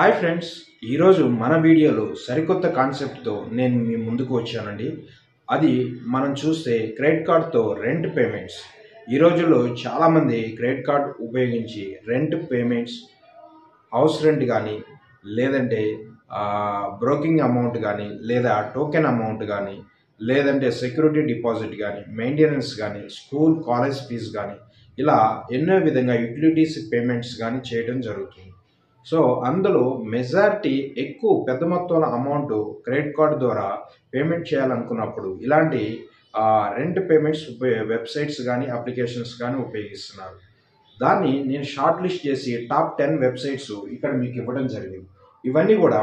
hi friends ఈరోజు మన వీడియోలో సరికొత్త కాన్సెప్ట్తో నేను మీ ముందుకు వచ్చానండి అది మనం చూస్తే క్రెడిట్ కార్డ్తో రెంట్ పేమెంట్స్ ఈ రోజుల్లో చాలామంది క్రెడిట్ కార్డ్ ఉపయోగించి రెంట్ పేమెంట్స్ హౌస్ రెంట్ కానీ లేదంటే బ్రోకింగ్ అమౌంట్ కానీ లేదా టోకెన్ అమౌంట్ కానీ లేదంటే సెక్యూరిటీ డిపాజిట్ కానీ మెయింటెనెన్స్ కానీ స్కూల్ కాలేజ్ ఫీజు కానీ ఇలా ఎన్నో విధంగా యూటిలిటీస్ పేమెంట్స్ కానీ చేయడం జరుగుతుంది సో అందులో మెజారిటీ ఎక్కువ పెద్ద మొత్తంలో అమౌంట్ క్రెడిట్ కార్డు ద్వారా పేమెంట్ చేయాలనుకున్నప్పుడు ఇలాంటి రెంట్ పేమెంట్స్ వెబ్సైట్స్ కానీ అప్లికేషన్స్ కానీ ఉపయోగిస్తున్నారు దాన్ని నేను షార్ట్ లిస్ట్ చేసి టాప్ టెన్ వెబ్సైట్స్ ఇక్కడ మీకు ఇవ్వడం జరిగింది ఇవన్నీ కూడా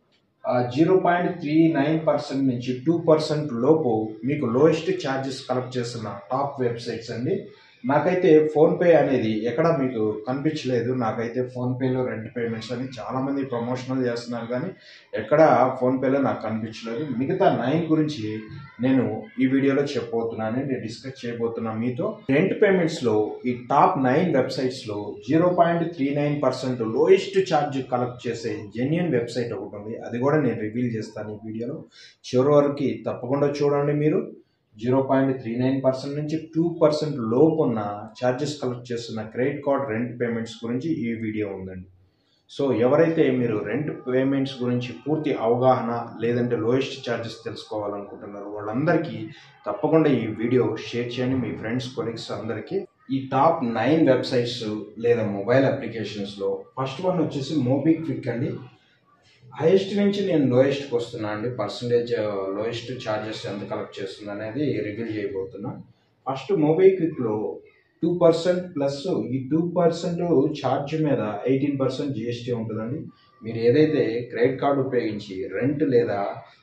zero point three nine percent నుంచి టూ పర్సెంట్ లోపు మీకు లోయెస్ట్ ఛార్జెస్ కలెక్ట్ చేస్తున్న టాప్ వెబ్సైట్స్ అండి నాకైతే ఫోన్పే అనేది ఎక్కడ మీకు కనిపించలేదు నాకైతే ఫోన్పేలో రెంట్ పేమెంట్స్ అని చాలామంది ప్రమోషనల్ చేస్తున్నారు కానీ ఎక్కడ ఫోన్పేలో నాకు కనిపించలేదు మిగతా నైన్ గురించి నేను ఈ వీడియోలో చెప్పబోతున్నాను నేను డిస్కస్ చేయబోతున్నాను మీతో రెంట్ పేమెంట్స్లో ఈ టాప్ నైన్ వెబ్సైట్స్లో zero point three nine percent lowest charge collect చేసే జెన్యున్ వెబ్సైట్ ఒకటి ఉంది అది కూడా నేను రివీల్ చేస్తాను ఈ వీడియోలో చివరి వరకు తప్పకుండా చూడండి మీరు zero point three nine percent నుంచి టూ పర్సెంట్ లోపు ఉన్న ఛార్జెస్ కలెక్ట్ చేస్తున్న క్రెడిట్ కార్డ్ రెంట్ పేమెంట్స్ గురించి ఈ వీడియో ఉందండి సో ఎవరైతే మీరు రెంట్ పేమెంట్స్ గురించి పూర్తి అవగాహన లేదంటే లోయెస్ట్ ఛార్జెస్ తెలుసుకోవాలనుకుంటున్నారో వాళ్ళందరికీ తప్పకుండా ఈ వీడియో షేర్ చేయండి మీ ఫ్రెండ్స్ కొలీగ్స్ అందరికీ ఈ టాప్ నైన్ వెబ్సైట్స్ లేదా మొబైల్ అప్లికేషన్స్లో ఫస్ట్ వన్ వచ్చేసి మోబీ క్విక్ అండి హైయెస్ట్ నుంచి నేను లోయెస్ట్కి వస్తున్నా అండి పర్సంటేజ్ లోయెస్ట్ ఛార్జెస్ ఎంత కలెక్ట్ చేస్తుంది అనేది రివీల్ చేయబోతున్నా ఫస్ట్ మోబైక్విక్లో టూ పర్సెంట్ ప్లస్ ఈ టూ పర్సెంట్ ఛార్జ్ మీద ఎయిటీన్ పర్సెంట్ జిఎస్టీ ఉంటుందండి మీరు ఏదైతే క్రెడిట్ కార్డు ఉపయోగించి రెంట్ లేదా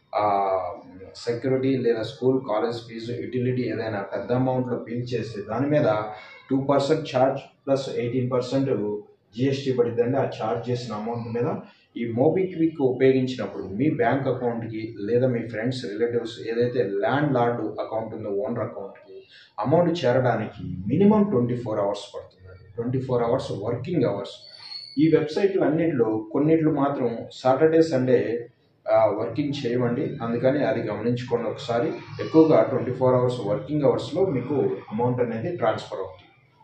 సెక్యూరిటీ లేదా స్కూల్ కాలేజ్ ఫీజు యూటిలిటీ ఏదైనా పెద్ద అమౌంట్లో బిల్ చేస్తే దాని మీద two percent charge plus eighteen percent GST పడిద్దండి ఆ ఛార్జ్ చేసిన అమౌంట్ మీద ఈ మోబిక్విక్ ఉపయోగించినప్పుడు మీ బ్యాంక్ అకౌంట్కి లేదా మీ ఫ్రెండ్స్ రిలేటివ్స్ ఏదైతే ల్యాండ్ లార్డ్ అకౌంట్ ఉందో ఓనర్ అకౌంట్కి అమౌంట్ చేరడానికి మినిమం ట్వంటీ ఫోర్ అవర్స్ పడుతుందండి twenty four hours working hours ఈ వెబ్సైట్లు అన్నింటిలో కొన్నిట్లు మాత్రం సాటర్డే సండే వర్కింగ్ చేయమండి అందుకని అది గమనించుకోండి ఒకసారి ఎక్కువగా ట్వంటీ ఫోర్ అవర్స్ వర్కింగ్ అవర్స్లో మీకు అమౌంట్ అనేది ట్రాన్స్ఫర్ అవుతుంది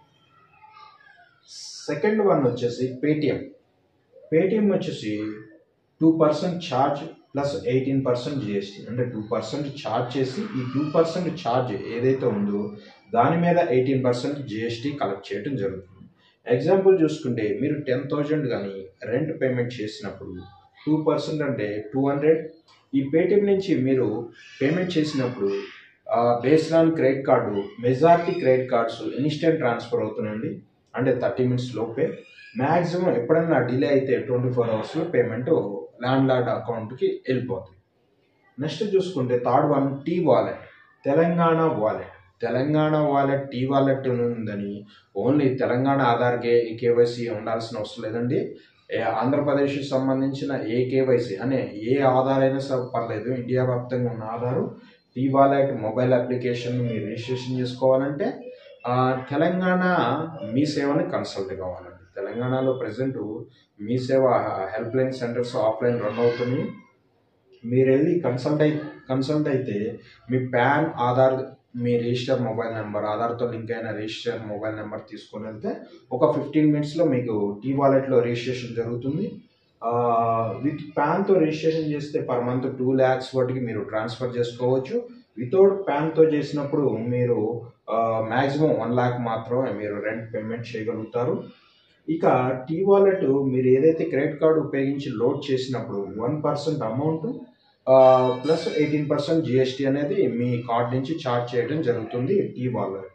సెకండ్ వన్ వచ్చేసి పేటిఎం పేటిఎం వచ్చేసి two percent charge plus eighteen percent GST అంటే టూ పర్సెంట్ ఛార్జ్ చేసి ఈ టూ పర్సెంట్ ఛార్జ్ ఏదైతే ఉందో దాని మీద ఎయిటీన్ పర్సెంట్ జిఎస్టీ కలెక్ట్ చేయడం జరుగుతుంది ఎగ్జాంపుల్ చూసుకుంటే మీరు టెన్ థౌజండ్ కానీ రెంట్ పేమెంట్ చేసినప్పుడు టూ పర్సెంట్ అంటే టూ హండ్రెడ్ ఈ పేటిఎం నుంచి మీరు పేమెంట్ చేసినప్పుడు based on credit card majority credit cards instant transfer అవుతున్నాయండి అంటే థర్టీ మినిట్స్ లోపే మ్యాక్సిమం ఎప్పుడైనా డిలే అయితే ట్వంటీ ఫోర్ అవర్స్లో పేమెంట్ ల్యాండ్ లార్డ్ అకౌంట్కి వెళ్ళిపోతుంది నెక్స్ట్ చూసుకుంటే third one T wallet Telangana wallet Telangana wallet T wallet ఉందని only Telangana Aadhaar K KYC ఉండాల్సిన అవసరం లేదండి ఆంధ్రప్రదేశ్కి సంబంధించిన ఏ కేవైసీ అనే ఏ ఆధార్ అయినా సరే పర్లేదు ఇండియా వ్యాప్తంగా ఉన్న Aadhaar T wallet mobile application మీరు రిజిస్ట్రేషన్ చేసుకోవాలంటే తెలంగాణ మీ సేవని కన్సల్ట్ కావాలండి తెలంగాణలో present Mee Seva help line centres offline run అవుతున్నాయి మీరు వెళ్ళి కన్సల్ట్ అయి కన్సల్ట్ అయితే మీ ప్యాన్ ఆధార్ మీ రిజిస్టర్ మొబైల్ నెంబర్ ఆధార్తో లింక్ అయిన రిజిస్టర్ మొబైల్ నెంబర్ తీసుకొని వెళ్తే ఒక ఫిఫ్టీన్ మినిట్స్లో మీకు టీ వాలెట్లో రిజిస్ట్రేషన్ జరుగుతుంది విత్ ప్యాన్తో రిజిస్ట్రేషన్ చేస్తే పర్ మంత్ టూ ల్యాక్స్ వాటికి మీరు ట్రాన్స్ఫర్ చేసుకోవచ్చు వితౌట్ ప్యాన్తో చేసినప్పుడు మీరు మ్యాక్సిమం వన్ ల్యాక్ మాత్రమే మీరు రెంట్ పేమెంట్ చేయగలుగుతారు ఇక టీ వాలెట్ మీరు ఏదైతే క్రెడిట్ కార్డు ఉపయోగించి లోడ్ చేసినప్పుడు one percent amount plus eighteen percent GST అనేది మీ కార్డ్ నుంచి ఛార్జ్ చేయడం జరుగుతుంది టీ వాలెట్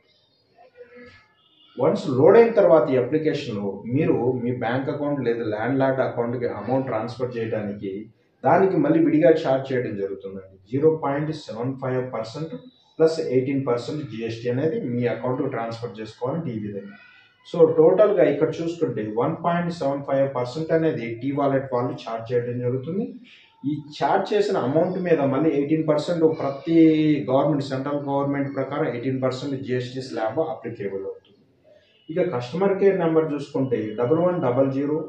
వన్స్ లోడ్ అయిన తర్వాత ఈ అప్లికేషన్లో మీరు మీ బ్యాంక్ అకౌంట్ లేదా ల్యాండ్ లార్డ్ అకౌంట్కి అమౌంట్ ట్రాన్స్ఫర్ చేయడానికి దానికి మళ్ళీ విడిగా ఛార్జ్ చేయడం జరుగుతుందండి zero point seven five percent plus eighteen percent GST అనేది మీ అకౌంట్కి ట్రాన్స్ఫర్ చేసుకోవాలంటే ఈ విధంగా సో టోటల్గా ఇక్కడ చూసుకుంటే one point seven five percent అనేది టీ వాలెట్ వాళ్ళు ఛార్జ్ చేయడం జరుగుతుంది ఈ ఛార్జ్ చేసిన అమౌంట్ మీద మళ్ళీ ఎయిటీన్ పర్సెంట్ ప్రతి గవర్నమెంట్ సెంట్రల్ గవర్నమెంట్ ప్రకారం eighteen percent GST slab applicable అవుతుంది ఇక కస్టమర్ కేర్ నెంబర్ చూసుకుంటే double one double zero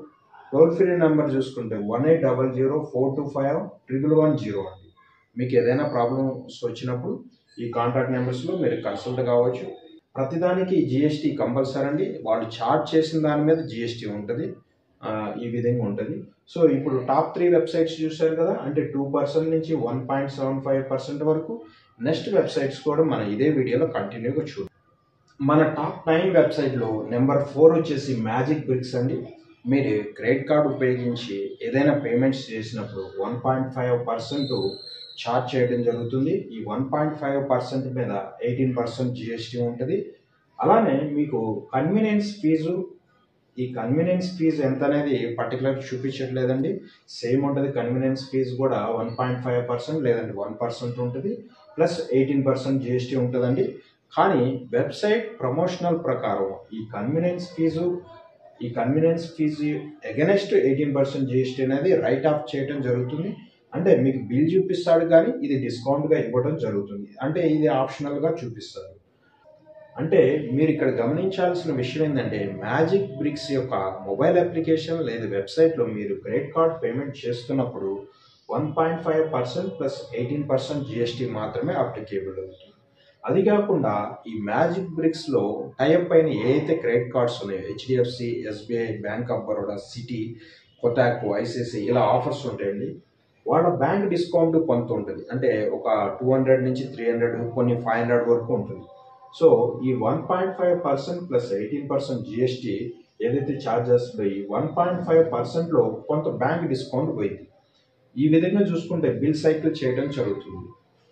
toll free number చూసుకుంటే one eight double zero four two five triple one zero అండి మీకు ఏదైనా ప్రాబ్లమ్స్ వచ్చినప్పుడు ఈ కాంటాక్ట్ నెంబర్స్లో మీరు కన్సల్ట్ కావచ్చు ప్రతిదానికి జిఎస్టీ కంపల్సరీ అండి వాళ్ళు చార్జ్ చేసిన దాని మీద జిఎస్టీ ఉంటుంది ఆ, ఈ విధంగా ఉంటుంది సో ఇప్పుడు టాప్ త్రీ వెబ్సైట్స్ చూశారు కదా అంటే టూ పర్సెంట్ నుంచి one point seven five percent వరకు నెక్స్ట్ వెబ్సైట్స్ కూడా మనం ఇదే వీడియోలో కంటిన్యూగా చూద్దాం మన టాప్ నైన్ వెబ్సైట్లో నెంబర్ ఫోర్ వచ్చేసి మ్యాజిక్ బ్రిక్స్ అండి మీరు క్రెడిట్ కార్డు ఉపయోగించి ఏదైనా పేమెంట్స్ చేసినప్పుడు one point five percent charge చేయడం జరుగుతుంది ఈ వన్ పాయింట్ ఫైవ్ పర్సెంట్ మీద ఎయిటీన్ పర్సెంట్ జిఎస్టీ ఉంటుంది అలానే మీకు కన్వీనియన్స్ ఫీజు ఈ కన్వీనియన్స్ ఫీజు ఎంత అనేది పర్టికులర్ చూపించట్లేదండి సేమ్ ఉంటుంది కన్వీనియన్స్ ఫీజు కూడా వన్ పాయింట్ ఫైవ్ పర్సెంట్ లేదంటే వన్ పర్సెంట్ ఉంటుంది ప్లస్ ఎయిటీన్ పర్సెంట్ జిఎస్టీ ఉంటుందండి కానీ వెబ్సైట్ ప్రమోషనల్ ప్రకారం ఈ కన్వీనియన్స్ ఫీజు ఈ convenience fees against eighteen percent GST అనేది రైట్ ఆఫ్ చేయడం జరుగుతుంది అంటే మీకు బిల్ చూపిస్తాడు కానీ ఇది డిస్కౌంట్గా ఇవ్వడం జరుగుతుంది అంటే ఇది ఆప్షనల్గా చూపిస్తారు అంటే మీరు ఇక్కడ గమనించాల్సిన విషయం ఏంటంటే మ్యాజిక్ బ్రిక్స్ యొక్క మొబైల్ అప్లికేషన్ లేదా వెబ్సైట్లో మీరు క్రెడిట్ కార్డ్ పేమెంట్ చేస్తున్నప్పుడు one point five percent plus eighteen percent GST మాత్రమే అప్లికేబుల్ అవుతుంది అది కాకుండా ఈ మ్యాజిక్ బ్రిక్స్లో టైప్ అయిన ఏ అయితే క్రెడిట్ కార్డ్స్ ఉన్నాయో HDFC SBI bank of Baroda Citi కొటాకో ఐసిఐసి ఇలా ఆఫర్స్ ఉంటాయండి వాళ్ళ బ్యాంక్ డిస్కౌంట్ కొంత ఉంటుంది అంటే ఒక టూ హండ్రెడ్ నుంచి త్రీ హండ్రెడ్ కొన్ని ఫైవ్ హండ్రెడ్ వరకు ఉంటుంది సో ఈ one point five percent plus eighteen percent GST ఏదైతే ఛార్జెస్ పోయి వన్ పాయింట్ ఫైవ్ పర్సెంట్లో కొంత బ్యాంక్ డిస్కౌంట్ పోయింది ఈ విధంగా చూసుకుంటే బిల్ సైకిల్ చేయడం జరుగుతుంది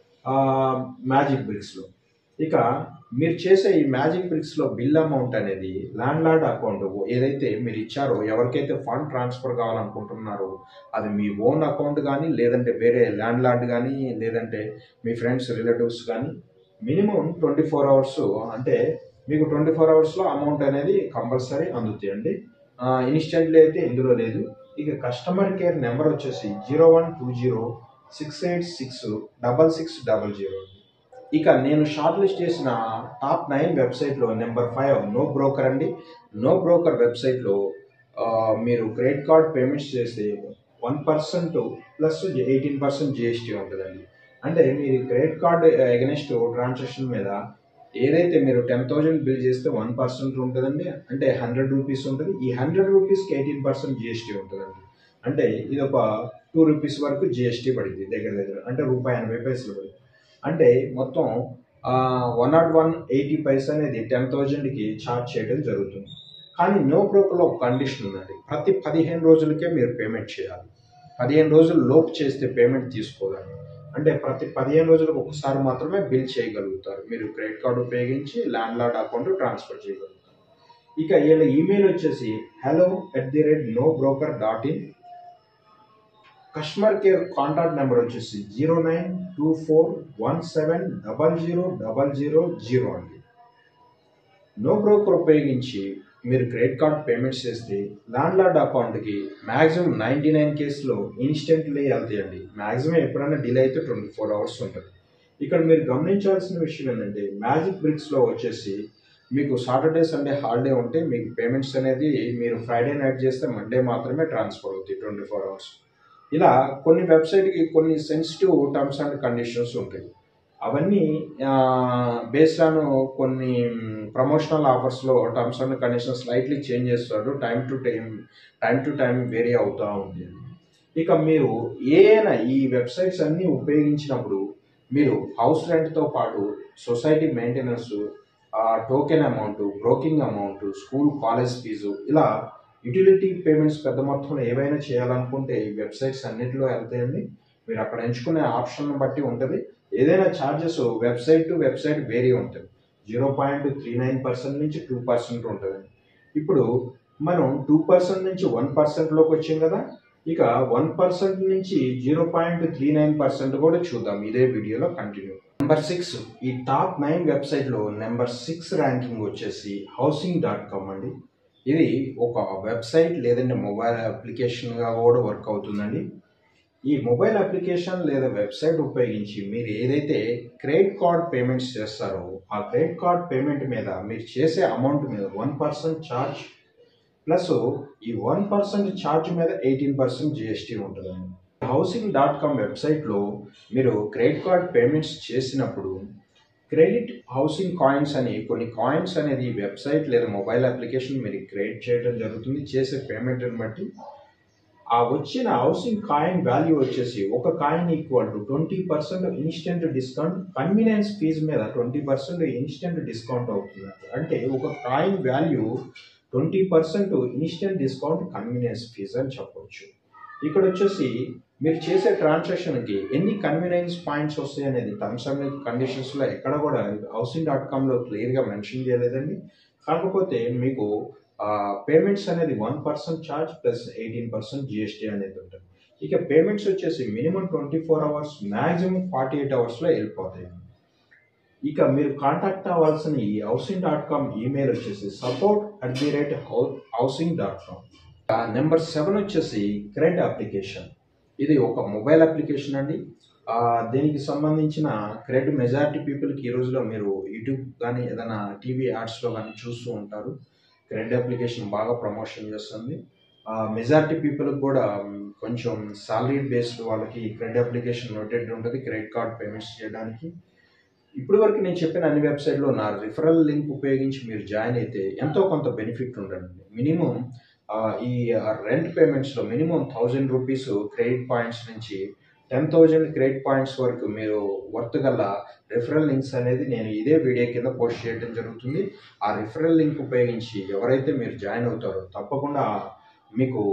మ్యాజిక్ బ్రిక్స్లో ఇక మీరు చేసే ఈ మ్యాజిక్ బ్రిక్స్లో బిల్ అమౌంట్ అనేది ల్యాండ్ లార్డ్ అకౌంట్ ఏదైతే మీరు ఇచ్చారో ఎవరికైతే ఫండ్ ట్రాన్స్ఫర్ కావాలనుకుంటున్నారో అది మీ ఓన్ అకౌంట్ కానీ లేదంటే వేరే ల్యాండ్ లార్డ్ కానీ లేదంటే మీ ఫ్రెండ్స్ రిలేటివ్స్ కానీ మినిమం ట్వంటీ ఫోర్ అవర్స్ అంటే మీకు ట్వంటీ ఫోర్ అవర్స్లో అమౌంట్ అనేది కంపల్సరీ అందుతాయండి ఇన్స్టెంట్లీ అయితే ఇందులో లేదు ఇక కస్టమర్ కేర్ నెంబర్ వచ్చేసి zero one two zero six eight six double six double zero ఇక నేను షార్ట్ లిస్ట్ చేసిన టాప్ నైన్ వెబ్సైట్లో నెంబర్ ఫైవ్ నో బ్రోకర్ అండి నో బ్రోకర్ వెబ్సైట్లో ఆ, మీరు క్రెడిట్ కార్డ్ పేమెంట్స్ చేస్తే one percent plus eighteen percent GST ఉంటుందండి అంటే మీరు క్రెడిట్ కార్డ్ ఎగనెస్ట్ ట్రాన్సాక్షన్ మీద ఏదైతే మీరు టెన్ థౌజండ్ బిల్ చేస్తే వన్ పర్సెంట్ ఉంటుందండి అంటే హండ్రెడ్ రూపీస్ ఉంటుంది ఈ హండ్రెడ్ రూపీస్కి ఎయిటీన్ పర్సెంట్ జిఎస్టీ ఉంటుందండి అంటే ఇది ఒక టూ రూపీస్ వరకు జిఎస్టీ పడింది దగ్గర దగ్గర అంటే రూపాయి ఎనభై పైసలు పడింది అంటే మొత్తం వన్ నాట్ వన్ ఎయిటీ పైసా అనేది టెన్ థౌజండ్కి ఛార్జ్ చేయడం జరుగుతుంది కానీ నో బ్రోకర్లో ఒక కండిషన్ ఉందండి ప్రతి పదిహేను రోజులకే మీరు పేమెంట్ చేయాలి పదిహేను రోజులు లోపు చేస్తే పేమెంట్ తీసుకోదండి అంటే ప్రతి పదిహేను రోజులకు ఒకసారి మాత్రమే బిల్ చేయగలుగుతారు మీరు క్రెడిట్ కార్డు ఉపయోగించి ల్యాండ్ లార్డ్ అకౌంట్ ట్రాన్స్ఫర్ చేయగలుగుతారు ఇక వీళ్ళ ఈమెయిల్ వచ్చేసి hello at the rate NoBroker dot in customer care contact number వచ్చేసి zero nine two four one seven double zero double zero zero అండి NoBroker ఉపయోగించి మీరు credit card payments చేస్తే landlord అకౌంట్కి maximum ninety nine కేసులో instantly వెళ్తాయండి maximum ఎప్పుడైనా delay అయితే ట్వంటీ ఫోర్ అవర్స్ ఉంటుంది ఇక్కడ మీరు గమనించాల్సిన విషయం ఏంటంటే మ్యాజిక్ బ్రిక్స్లో వచ్చేసి మీకు సాటర్డే సండే హాలిడే ఉంటే మీకు పేమెంట్స్ అనేది మీరు ఫ్రైడే నైట్ చేస్తే మండే మాత్రమే ట్రాన్స్ఫర్ అవుతాయి ట్వంటీ ఫోర్ అవర్స్ ఇలా కొన్ని వెబ్సైట్కి కొన్ని సెన్సిటివ్ టర్మ్స్ అండ్ కండిషన్స్ ఉంటాయి అవన్నీ బేస్డ్ ఆన్ కొన్ని ప్రమోషనల్ ఆఫర్స్లో terms and conditions slightly change చేస్తాడు time to time time to time vary అవుతూ ఉంది ఇక మీరు ఏదైనా ఈ వెబ్సైట్స్ అన్నీ ఉపయోగించినప్పుడు మీరు హౌస్ రెంట్తో పాటు society maintenance token amount broking amount school college fees ఇలా యూటిలిటీ పేమెంట్స్ పెద్ద మొత్తంలో ఏవైనా చేయాలనుకుంటే ఈ వెబ్సైట్స్ అన్నిటిలో వెళ్తాయండి మీరు అక్కడ ఎంచుకునే ఆప్షన్ బట్టి ఉంటుంది ఏదైనా charges website to website vary ఉంటుంది zero point three nine percent నుంచి టూ పర్సెంట్ ఉంటుంది ఇప్పుడు మనం టూ పర్సెంట్ నుంచి వన్ పర్సెంట్లోకి వచ్చాం కదా ఇక వన్ పర్సెంట్ నుంచి zero point three nine percent కూడా చూద్దాం ఇదే వీడియోలో కంటిన్యూ నెంబర్ సిక్స్ ఈ టాప్ నైన్ వెబ్సైట్లో నెంబర్ సిక్స్ ర్యాంకింగ్ వచ్చేసి హౌసింగ్ డాట్ కామ్ అండి ఇది ఒక వెబ్సైట్ లేదంటే మొబైల్ అప్లికేషన్గా కూడా వర్క్ అవుతుందండి ఈ మొబైల్ అప్లికేషన్ లేదా వెబ్సైట్ ఉపయోగించి మీరు ఏదైతే క్రెడిట్ కార్డ్ పేమెంట్స్ చేస్తారో ఆ క్రెడిట్ కార్డ్ పేమెంట్ మీద మీరు చేసే అమౌంట్ మీద వన్ పర్సెంట్ ఛార్జ్ ప్లస్ ఈ వన్ పర్సెంట్ ఛార్జ్ మీద ఎయిటీన్ పర్సెంట్ జిఎస్టీ ఉంటుందండి హౌసింగ్ డాట్ కామ్ వెబ్సైట్లో మీరు క్రెడిట్ కార్డ్ పేమెంట్స్ చేసినప్పుడు క్రెడిట్ హౌసింగ్ కాయిన్స్ అని కొన్ని కాయిన్స్ అనేది వెబ్సైట్ లేదా మొబైల్ అప్లికేషన్ మీరు క్రియేట్ చేయడం జరుగుతుంది చేసే పేమెంట్ని బట్టి ఆ వచ్చిన హౌసింగ్ కాయిన్ వాల్యూ వచ్చేసి ఒక coin equal to twenty percent instant discount convenience fees మీద ట్వంటీ పర్సెంట్ ఇన్స్టెంట్ డిస్కౌంట్ అవుతుంది అంటే ఒక coin value twenty percent instant discount convenience fees అని చెప్పొచ్చు ఇక్కడ వచ్చేసి మీరు చేసే ట్రాన్సాక్షన్కి ఎన్ని కన్వీనియన్స్ పాయింట్స్ వస్తాయి అనేది టర్మ్స్ అండ్ కండిషన్స్లో ఎక్కడ కూడా హౌసింగ్ డాట్ కామ్లో క్లియర్గా మెన్షన్ చేయలేదండి కాకపోతే మీకు పేమెంట్స్ అనేది one percent charge plus eighteen percent GST అనేది ఉంటుంది ఇక పేమెంట్స్ వచ్చేసి minimum twenty four hours maximum forty eight అవర్స్లో వెళ్ళిపోతాయి ఇక మీరు కాంటాక్ట్ అవ్వాల్సిన ఈ హౌసింగ్ డాట్ కామ్ ఈమెయిల్ వచ్చేసి support at the rate housing dot com number seven వచ్చేసి క్రెడ్ అప్లికేషన్ ఇది ఒక మొబైల్ అప్లికేషన్ అండి ఆ, దీనికి సంబంధించిన క్రెడ్ మెజారిటీ పీపుల్కి ఈ రోజులో మీరు యూట్యూబ్ కానీ ఏదైనా టీవీ యాడ్స్లో కానీ చూస్తూ ఉంటారు క్రెడ్ అప్లికేషన్ బాగా ప్రమోషన్ చేస్తుంది మెజారిటీ పీపుల్కి కూడా మ్, కొంచెం సాలరీ బేస్డ్ వాళ్ళకి క్రెడిట్ అప్లికేషన్ నోటెడ్ ఉంటుంది క్రెడిట్ కార్డ్ పేమెంట్స్ చేయడానికి ఇప్పటి వరకు నేను చెప్పిన అన్ని వెబ్సైట్లో నా రిఫరల్ లింక్ ఉపయోగించి మీరు జాయిన్ అయితే ఎంతో కొంత బెనిఫిట్ ఉండండి మినిమం ఈ రెంట్ పేమెంట్స్లో minimum thousand rupees credit points నుంచి టెన్ థౌజండ్ క్రెడిట్ పాయింట్స్ వరకు మీరు వర్త్ గల రిఫరల్ లింక్స్ అనేది నేను ఇదే వీడియో కింద పోస్ట్ చేయడం జరుగుతుంది ఆ రిఫరల్ లింక్ ఉపయోగించి ఎవరైతే మీరు జాయిన్ అవుతారో తప్పకుండా మీకు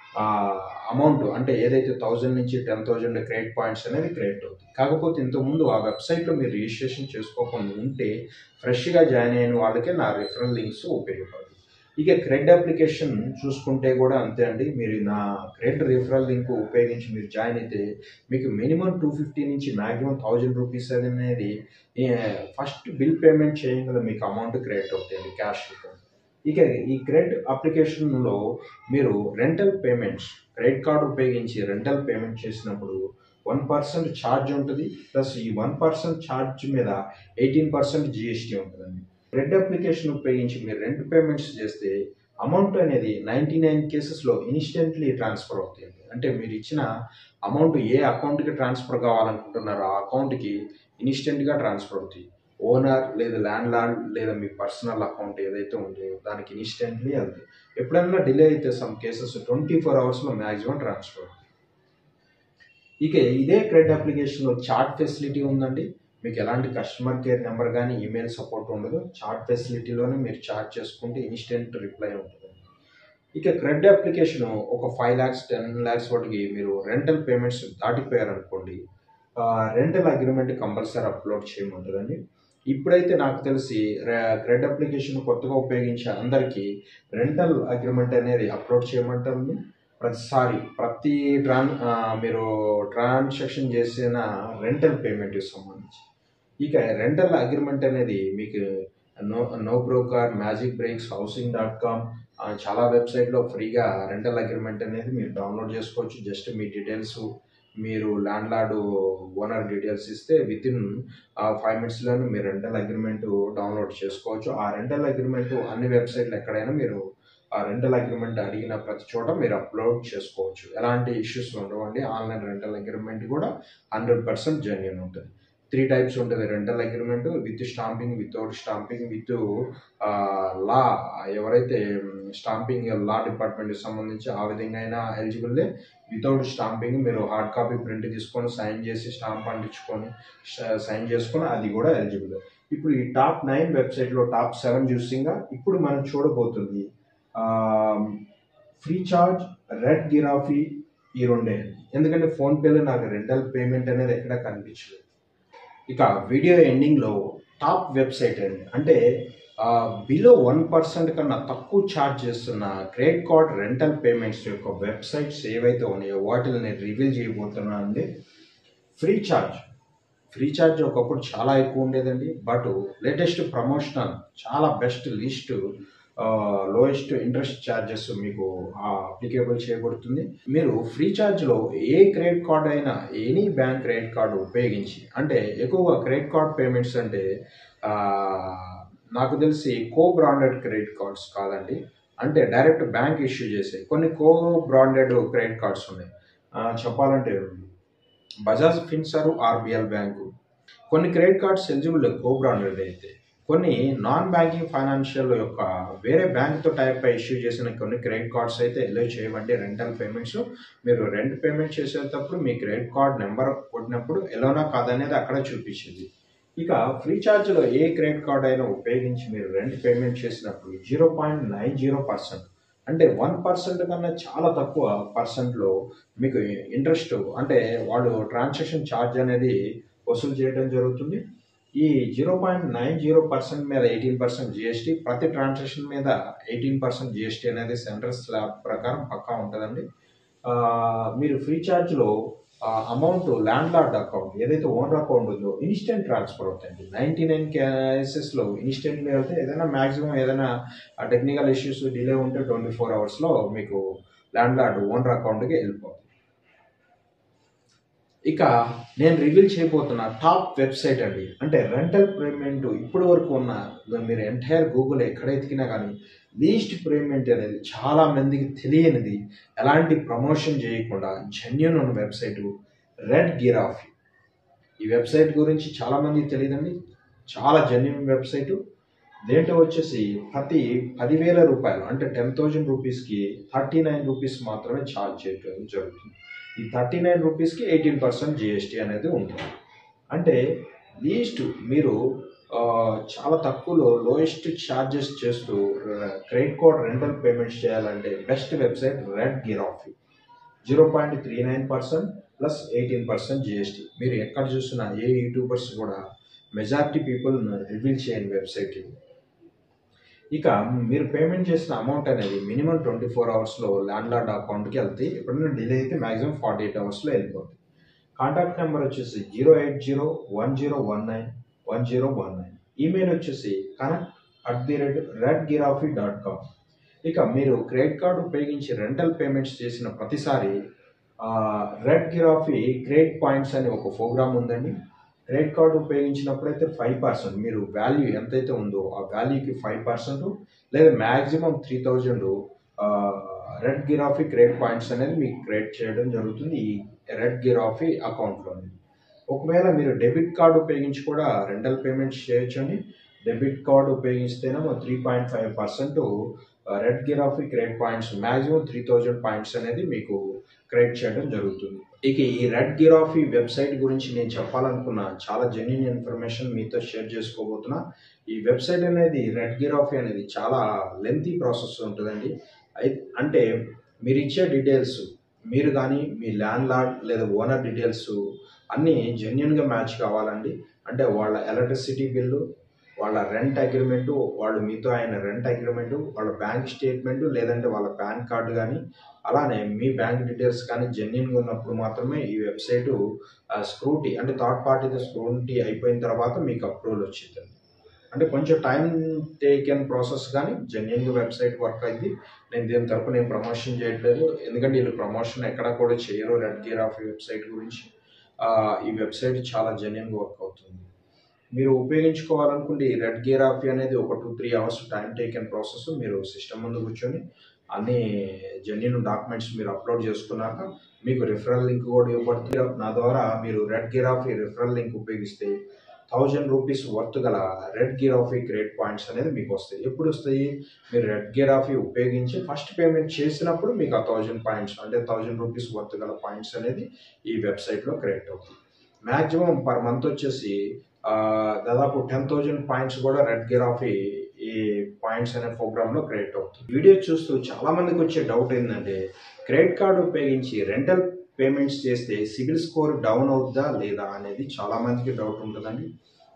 అమౌంట్ అంటే ఏదైతే థౌజండ్ నుంచి టెన్ థౌజండ్ క్రెడిట్ పాయింట్స్ అనేది క్రెడిట్ అవుతుంది కాకపోతే ఇంతకుముందు ఆ వెబ్సైట్లో మీరు రిజిస్ట్రేషన్ చేసుకోకుండా ఉంటే ఫ్రెష్గా జాయిన్ అయిన వాళ్ళకే నా రిఫరల్ లింక్స్ ఉపయోగపడతాయి ఇక క్రెడిట్ అప్లికేషన్ చూసుకుంటే కూడా అంతే అండి మీరు నా క్రెడిట్ రిఫరల్ లింక్ ఉపయోగించి మీరు జాయిన్ అయితే మీకు మినిమం టూ ఫిఫ్టీ నుంచి మ్యాక్సిమం థౌజండ్ రూపీస్ అనేది ఫస్ట్ బిల్ పేమెంట్ చేయగల మీకు అమౌంట్ క్రెడిట్ అవుతుంది క్యాష్ రూపంలో ఇక ఈ క్రెడిట్ అప్లికేషన్లో మీరు రెంటల్ పేమెంట్స్ క్రెడిట్ కార్డు ఉపయోగించి రెంటల్ పేమెంట్ చేసినప్పుడు వన్ పర్సెంట్ ఛార్జ్ ఉంటుంది ప్లస్ ఈ వన్ పర్సెంట్ ఛార్జ్ మీద ఎయిటీన్ పర్సెంట్ జిఎస్టీ ఉంటుందండి క్రెడిట్ అప్లికేషన్ ఉపయోగించి మీరు రెంట్ పేమెంట్స్ చేస్తే అమౌంట్ అనేది నైంటీ నైన్ కేసెస్లో ఇన్స్టెంట్లీ ట్రాన్స్ఫర్ అవుతుంది అంటే మీరు ఇచ్చిన అమౌంట్ ఏ అకౌంట్కి ట్రాన్స్ఫర్ కావాలనుకుంటున్నారో ఆ అకౌంట్కి ఇన్స్టెంట్గా ట్రాన్స్ఫర్ అవుతాయి ఓనర్ లేదా ల్యాండ్ లార్డ్ లేదా మీ పర్సనల్ అకౌంట్ ఏదైతే ఉందో దానికి ఇన్స్టెంట్లీ వెళ్తాయి ఎప్పుడైనా డిలే అయితే సమ్ కేసెస్ ట్వంటీ ఫోర్ అవర్స్లో మ్యాక్సిమం ట్రాన్స్ఫర్ అవుతుంది ఇక ఇదే క్రెడిట్ అప్లికేషన్లో చాట్ ఫెసిలిటీ ఉందండి మీకు ఎలాంటి కస్టమర్ కేర్ నెంబర్ కానీ ఈమెయిల్ సపోర్ట్ ఉండదు చాట్ ఫెసిలిటీలోనే మీరు చాట్ చేసుకుంటే ఇన్స్టెంట్ రిప్లై ఉంటుంది ఇక క్రెడిట్ అప్లికేషన్ ఒక ఫైవ్ ల్యాక్స్ టెన్ ల్యాక్స్ వాటికి మీరు రెంటల్ పేమెంట్స్ దాటిపోయారనుకోండి రెంటల్ అగ్రిమెంట్ కంపల్సరీ అప్లోడ్ చేయమంటుందండి ఇప్పుడైతే నాకు తెలిసి క్రెడిట్ అప్లికేషన్ కొత్తగా ఉపయోగించే అందరికీ రెంటల్ అగ్రిమెంట్ అనేది అప్లోడ్ చేయమంటుంది ప్రతిసారి ప్రతి ట్రాన్ ఆ, మీరు ట్రాన్సాక్షన్ చేసిన రెంటల్ పేమెంట్కి సంబంధించి ఇక రెంటల్ అగ్రిమెంట్ అనేది మీకు no NoBroker MagicBricks housing dot com చాలా వెబ్సైట్లో ఫ్రీగా రెంటల్ అగ్రిమెంట్ అనేది మీరు డౌన్లోడ్ చేసుకోవచ్చు జస్ట్ మీ డీటెయిల్స్ మీరు ల్యాండ్ లార్డ్ ఓనర్ డీటెయిల్స్ ఇస్తే విత్ ఇన్ ఫైవ్ మినిట్స్లోనే మీరు రెంటల్ అగ్రిమెంట్ డౌన్లోడ్ చేసుకోవచ్చు ఆ రెంటల్ అగ్రిమెంట్ అన్ని వెబ్సైట్లు ఎక్కడైనా మీరు ఆ రెంటల్ అగ్రిమెంట్ అడిగిన ప్రతి చోట మీరు అప్లోడ్ చేసుకోవచ్చు ఎలాంటి ఇష్యూస్ ఉండవండి ఆన్లైన్ రెంటల్ అగ్రిమెంట్ కూడా హండ్రెడ్ పర్సెంట్ జెన్యున్ ఉంటుంది త్రీ టైప్స్ ఉంటుంది rental agreement with stamping without stamping with law ఎవరైతే స్టాంపింగ్ లా డిపార్ట్మెంట్కి సంబంధించి ఆ విధంగా అయినా ఎలిజిబుల్ వితౌట్ స్టాంపింగ్ మీరు హార్డ్ కాపీ ప్రింట్ తీసుకొని సైన్ చేసి స్టాంప్ అంటించుకొని సైన్ చేసుకొని అది కూడా ఎలిజిబుల్ ఇప్పుడు ఈ టాప్ నైన్ వెబ్సైట్లో టాప్ సెవెన్ చూసింగా ఇప్పుడు మనం చూడబోతుంది ఫ్రీ చార్జ్ రెడ్ గిరాఫీ ఈ రెండే ఎందుకంటే ఫోన్పేలో నాకు రెంటల్ పేమెంట్ అనేది ఎక్కడ కనిపించలేదు ఇక వీడియో ఎండింగ్లో టాప్ వెబ్సైట్ అండి అంటే బిలో వన్ పర్సెంట్ కన్నా తక్కువ ఛార్జ్ చేస్తున్న క్రెడిట్ కార్డ్ రెంటల్ పేమెంట్స్ యొక్క వెబ్సైట్స్ ఏవైతే ఉన్నాయో వాటిని నేను రివీల్ చేయబోతున్నాను అండి ఫ్రీ ఛార్జ్ ఫ్రీ ఛార్జ్ ఒకప్పుడు చాలా ఎక్కువ ఉండేదండి బట్ లేటెస్ట్ ప్రమోషనల్ చాలా best list lowest interest charges మీకు అప్లికేబుల్ చేయబడుతుంది మీరు ఫ్రీ ఛార్జ్లో ఏ క్రెడిట్ కార్డ్ అయినా ఎనీ బ్యాంక్ క్రెడిట్ కార్డు ఉపయోగించి అంటే ఎక్కువగా క్రెడిట్ కార్డ్ పేమెంట్స్ అంటే ఆ, నాకు తెలిసి కో బ్రాండెడ్ క్రెడిట్ కార్డ్స్ కాదండి అంటే డైరెక్ట్ బ్యాంక్ ఇష్యూ చేసే కొన్ని కో బ్రాండెడ్ క్రెడిట్ కార్డ్స్ ఉన్నాయి ఆ, చెప్పాలంటే బజాజ్ ఫిన్సర్ ఆర్బిఎల్ బ్యాంకు కొన్ని credit cards eligible co branded అయితే కొన్ని నాన్ బ్యాంకింగ్ ఫైనాన్షియల్ యొక్క వేరే బ్యాంక్తో టైప్ ఇష్యూ చేసిన కొన్ని క్రెడిట్ కార్డ్స్ అయితే ఎలో చేయమంటే రెంటల్ పేమెంట్స్ మీరు రెంట్ పేమెంట్ చేసేటప్పుడు మీ క్రెడిట్ కార్డ్ నెంబర్ కొట్టినప్పుడు ఎలోనా కాదనేది అక్కడ చూపించింది ఇక ఫ్రీ ఛార్జ్లో ఏ క్రెడిట్ కార్డ్ అయినా ఉపయోగించి మీరు రెంట్ పేమెంట్ చేసినప్పుడు zero point nine zero percent అంటే వన్ పర్సెంట్ కన్నా చాలా తక్కువ పర్సెంట్లో మీకు ఇంట్రెస్ట్ అంటే వాళ్ళు ట్రాన్సాక్షన్ ఛార్జ్ అనేది వసూలు చేయడం జరుగుతుంది ఈ zero point nine zero percent మీద ఎయిటీన్ పర్సెంట్ జిఎస్టీ ప్రతి ట్రాన్సాక్షన్ మీద ఎయిటీన్ పర్సెంట్ జిఎస్టీ అనేది సెంట్రల్ స్లాబ్ ప్రకారం పక్కా ఉంటుందండి ఆ, మీరు ఫ్రీ ఛార్జ్లో అమౌంట్ ల్యాండ్ లార్డ్ అకౌంట్ ఏదైతే ఓనర్ అకౌంట్ ఉందో ఇన్స్టెంట్ ట్రాన్స్ఫర్ అవుతాయండి నైంటీ నైన్ కేసెస్లో ఇన్స్టెంట్గా వెళ్తే ఏదైనా మ్యాక్సిమం ఏదైనా టెక్నికల్ ఇష్యూస్ డిలే ఉంటే ట్వంటీ ఫోర్ అవర్స్లో మీకు ల్యాండ్ లార్డ్ ఓనర్ అకౌంట్కి వెళ్ళిపోతుంది ఇక నేను రివీల్ చేయబోతున్న టాప్ వెబ్సైట్ అండి అంటే రెంటల్ పేమెంట్ ఇప్పటి వరకు ఉన్న మీరు ఎంటైర్ గూగుల్ ఎక్కడ ఎతికినా కానీ లీస్ట్ పేమెంట్ అనేది చాలా మందికి తెలియనిది ఎలాంటి ప్రమోషన్ చేయకుండా జెన్యున్ ఉన్న వెబ్సైట్ రెడ్ గిరాఫీ ఈ వెబ్సైట్ గురించి చాలా మందికి తెలియదండి చాలా జెన్యున్ వెబ్సైట్ దేంట్లో వచ్చేసి ప్రతి పదివేల రూపాయలు అంటే టెన్ థౌజండ్ రూపీస్కి థర్టీ నైన్ రూపీస్ మాత్రమే ఛార్జ్ చేయడం జరుగుతుంది ఈ థర్టీ నైన్ రూపీస్కి ఎయిటీన్ పర్సెంట్ జిఎస్టీ అనేది ఉంటుంది అంటే లీస్ట్ మీరు ఆ, చాలా తక్కువలో లోయెస్ట్ ఛార్జెస్ చేస్తూ క్రెడిట్ కార్డ్ రెంటల్ పేమెంట్స్ చేయాలంటే best website RedGiraffe zero point three nine percent plus eighteen percent GST మీరు ఎక్కడ చూసినా ఏ యూట్యూబర్స్ కూడా మెజారిటీ పీపుల్ రివీల్ చేయని వెబ్సైట్ ఇది ఇక మీరు పేమెంట్ చేసిన అమౌంట్ అనేది మినిమం ట్వంటీ ఫోర్ అవర్స్లో ల్యాండ్ లార్డ్ అకౌంట్కి వెళ్తాయి ఎప్పుడైనా డిలే అయితే మ్యాక్సిమం ఫార్టీ ఎయిట్ అవర్స్లో వెళ్ళిపోతుంది కాంటాక్ట్ నెంబర్ వచ్చేసి zero eight zero one zero one nine one zero one nine email వచ్చేసి connect at the rate RedGiraffe dot com ఇక మీరు క్రెడిట్ కార్డు ఉపయోగించి రెంటల్ పేమెంట్స్ చేసిన ప్రతిసారి రెడ్ గిరాఫీ క్రెడిట్ పాయింట్స్ అనే ఒక ప్రోగ్రామ్ ఉందండి క్రెడిట్ కార్డు ఉపయోగించినప్పుడైతే ఫైవ్ పర్సెంట్ మీరు వాల్యూ ఎంతైతే ఉందో ఆ వాల్యూకి ఫైవ్ పర్సెంట్ లేదా maximum three thousand RedGiraffe credit points అనేది మీకు క్రియేట్ చేయడం జరుగుతుంది ఈ రెడ్ గిరాఫీ అకౌంట్లోని ఒకవేళ మీరు డెబిట్ కార్డు ఉపయోగించి కూడా రెంటల్ పేమెంట్స్ చేయొచ్చండి డెబిట్ కార్డు ఉపయోగిస్తేనేమో three point five percent RedGiraffe credit points maximum three thousand points అనేది మీకు క్రియేట్ చేయడం జరుగుతుంది ఇక ఈ రెడ్ గిరాఫీ వెబ్సైట్ గురించి నేను చెప్పాలనుకున్న చాలా జెన్యున్ ఇన్ఫర్మేషన్ మీతో షేర్ చేసుకోబోతున్నా ఈ వెబ్సైట్ అనేది రెడ్ గిరాఫీ అనేది చాలా లెంతీ ప్రాసెస్ ఉంటుందండి అయి అంటే మీరు ఇచ్చే డీటెయిల్స్ మీరు కానీ మీ ల్యాండ్ లార్డ్ లేదా ఓనర్ డీటెయిల్స్ అన్నీ జెన్యున్గా మ్యాచ్ కావాలండి అంటే వాళ్ళ ఎలక్ట్రిసిటీ బిల్లు వాళ్ళ రెంట్ అగ్రిమెంటు వాళ్ళు మీతో అయిన రెంట్ అగ్రిమెంటు వాళ్ళ బ్యాంక్ స్టేట్మెంట్ లేదంటే వాళ్ళ పాన్ కార్డు కానీ అలానే మీ బ్యాంక్ డీటెయిల్స్ కానీ జెన్యున్గా ఉన్నప్పుడు మాత్రమే ఈ వెబ్సైటు స్క్రూటీ అంటే థర్డ్ పార్టీతో స్క్రూటీ అయిపోయిన తర్వాత మీకు అప్రూవల్ వచ్చింది అంటే కొంచెం టైం టేకెన్ ప్రాసెస్ కానీ జెన్యున్గా వెబ్సైట్ వర్క్ అయింది నేను దీని తరపు నేను ప్రమోషన్ చేయట్లేదు ఎందుకంటే వీళ్ళు ప్రమోషన్ ఎక్కడా కూడా చేయరు రెడ్ గేర్ ఆఫ్ వెబ్సైట్ గురించి ఆ, ఈ వెబ్సైట్ చాలా జెన్యున్గా వర్క్ అవుతుంది మీరు ఉపయోగించుకోవాలనుకుంటే ఈ రెడ్ గేర్ ఆఫ్ అనేది ఒక two three hours time taken process మీరు సిస్టమ్ ముందు కూర్చొని అన్ని జెన్యున్ డాక్యుమెంట్స్ మీరు అప్లోడ్ చేసుకున్నాక మీకు రిఫరల్ లింక్ కూడా ఇవ్వబడుతుంది నా ద్వారా మీరు RedGiraffe referral link ఉపయోగిస్తే థౌజండ్ రూపీస్ వర్త్ గల RedGiraffe credit points అనేది మీకు వస్తాయి ఎప్పుడు వస్తాయి మీరు రెడ్ గేర్ ఆఫ్ ఉపయోగించి ఫస్ట్ పేమెంట్ చేసినప్పుడు మీకు ఆ థౌజండ్ పాయింట్స్ అంటే థౌజండ్ రూపీస్ వర్త్ గల పాయింట్స్ అనేది ఈ వెబ్సైట్లో క్రియేట్ అవుతుంది మ్యాక్సిమం పర్ మంత్ వచ్చేసి ఆ, దాదాపు టెన్ థౌజండ్ పాయింట్స్ కూడా రెడ్ గేర్ ఆఫ్ ఈ పాయింట్స్ అనే ప్రోగ్రాంలో క్రియేట్ అవుతుంది వీడియో చూస్తూ చాలా మందికి వచ్చే డౌట్ ఏంటంటే క్రెడిట్ కార్డు ఉపయోగించి రెంటల్ పేమెంట్స్ చేస్తే సిబిల్ స్కోర్ డౌన్ అవుద్దా లేదా అనేది చాలా మందికి డౌట్ ఉంటుందండి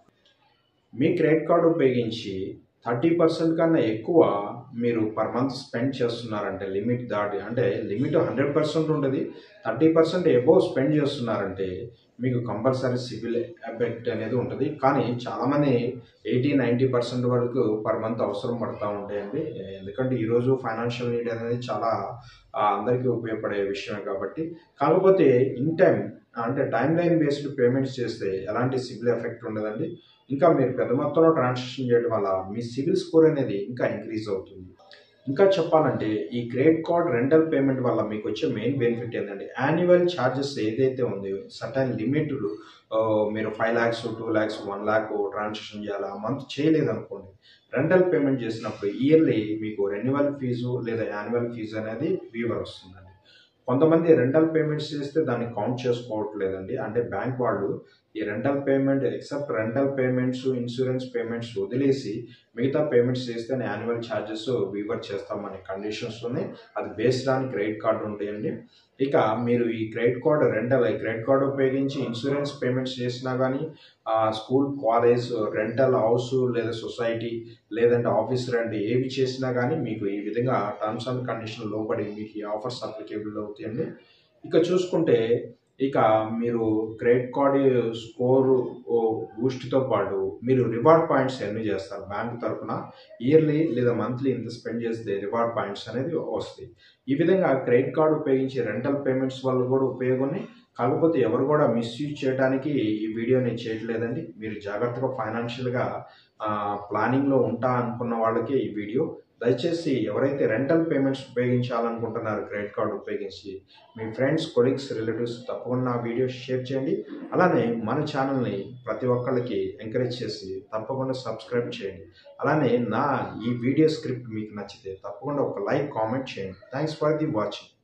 మీ క్రెడిట్ కార్డు ఉపయోగించి థర్టీ పర్సెంట్ కన్నా ఎక్కువ మీరు పర్ మంత్ స్పెండ్ చేస్తున్నారంటే లిమిట్ దాటి అంటే లిమిట్ హండ్రెడ్ పర్సెంట్ ఉంటుంది థర్టీ పర్సెంట్ ఎబోవ్ స్పెండ్ చేస్తున్నారంటే మీకు కంపల్సరీ సివిల్ ఎఫెక్ట్ అనేది ఉంటుంది కానీ చాలామంది ఎయిటీ నైంటీ పర్సెంట్ వరకు పర్ మంత్ అవసరం పడుతూ ఉంటాయండి ఎందుకంటే ఈరోజు ఫైనాన్షియల్ నీడ్ అనేది చాలా ఆ, అందరికీ ఉపయోగపడే విషయమే కాబట్టి కాకపోతే ఇన్ టైం అంటే టైం లైన్ బేస్డ్ పేమెంట్స్ చేస్తే ఎలాంటి సివిల్ ఎఫెక్ట్ ఉండదండి ఇంకా మీరు పెద్ద మొత్తంలో ట్రాన్సాక్షన్ చేయడం వల్ల మీ సివిల్ స్కోర్ అనేది ఇంకా ఇంక్రీజ్ అవుతుంది ఇంకా చెప్పాలంటే ఈ క్రెడిట్ కార్డ్ రెంటల్ పేమెంట్ వల్ల మీకు వచ్చే మెయిన్ బెనిఫిట్ ఏంటంటే యాన్యువల్ ఛార్జెస్ ఏదైతే ఉందో సర్టన్ లిమిట్లు మీరు five lakhs two lakhs one lakh transaction చేయాలి ఆ మంత్ చేయలేదు అనుకోండి రెంటల్ పేమెంట్ చేసినప్పుడు ఇయర్లీ మీకు రెన్యువల్ ఫీజు లేదా యాన్యువల్ ఫీజు అనేది వీవర్ వస్తుందండి కొంతమంది రెంటల్ పేమెంట్స్ చేస్తే దాన్ని కౌంట్ చేసుకోవట్లేదండి అంటే బ్యాంక్ వాళ్ళు ఈ rental payment except rental payments insurance payments వదిలేసి మిగతా పేమెంట్స్ చేస్తే యాన్యువల్ ఛార్జెస్ వీవర్ చేస్తామనే కండిషన్స్లోనే అది బేస్డ్ ఆన్ క్రెడిట్ కార్డు ఉంటాయండి ఇక మీరు ఈ credit card rental credit card ఉపయోగించి ఇన్సూరెన్స్ పేమెంట్స్ చేసినా కానీ స్కూల్ కాలేజ్ రెంటల్ హౌస్ లేదా సొసైటీ లేదంటే ఆఫీస్ రెంట్ ఏవి చేసినా కానీ మీకు ఈ విధంగా టర్మ్స్ అండ్ కండిషన్ లోపడి మీకు ఈ ఆఫర్స్ అప్లికేబుల్ అవుతాయండి ఇక చూసుకుంటే ఇక మీరు క్రెడిట్ కార్డ్ స్కోర్ బూస్ట్తో పాటు మీరు రివార్డ్ పాయింట్స్ ఎన్ని చేస్తారు బ్యాంక్ తరఫున ఇయర్లీ లేదా మంత్లీ ఇంత స్పెండ్ చేస్తే రివార్డ్ పాయింట్స్ అనేది వస్తాయి ఈ విధంగా క్రెడిట్ కార్డ్ ఉపయోగించి రెంటల్ పేమెంట్స్ వల్ల కూడా ఉపయోగమే కాకపోతే ఎవరు కూడా మిస్యూజ్ చేయడానికి ఈ వీడియోని చేయట్లేదండి మీరు జాగ్రత్తగా ఫైనాన్షియల్గా ప్లానింగ్లో ఉంటా అనుకున్న వాళ్ళకి ఈ వీడియో దయచేసి ఎవరైతే రెంటల్ పేమెంట్స్ ఉపయోగించాలనుకుంటున్నారో క్రెడిట్ కార్డు ఉపయోగించి మీ ఫ్రెండ్స్ కొలీగ్స్ రిలేటివ్స్ తప్పకుండా ఆ వీడియో షేర్ చేయండి అలానే మన ఛానల్ని ప్రతి ఒక్కళ్ళకి ఎంకరేజ్ చేసి తప్పకుండా సబ్స్క్రైబ్ చేయండి అలానే నా ఈ వీడియో స్క్రిప్ట్ మీకు నచ్చితే తప్పకుండా ఒక లైక్ కామెంట్ చేయండి థ్యాంక్స్ ఫర్ ది వాచింగ్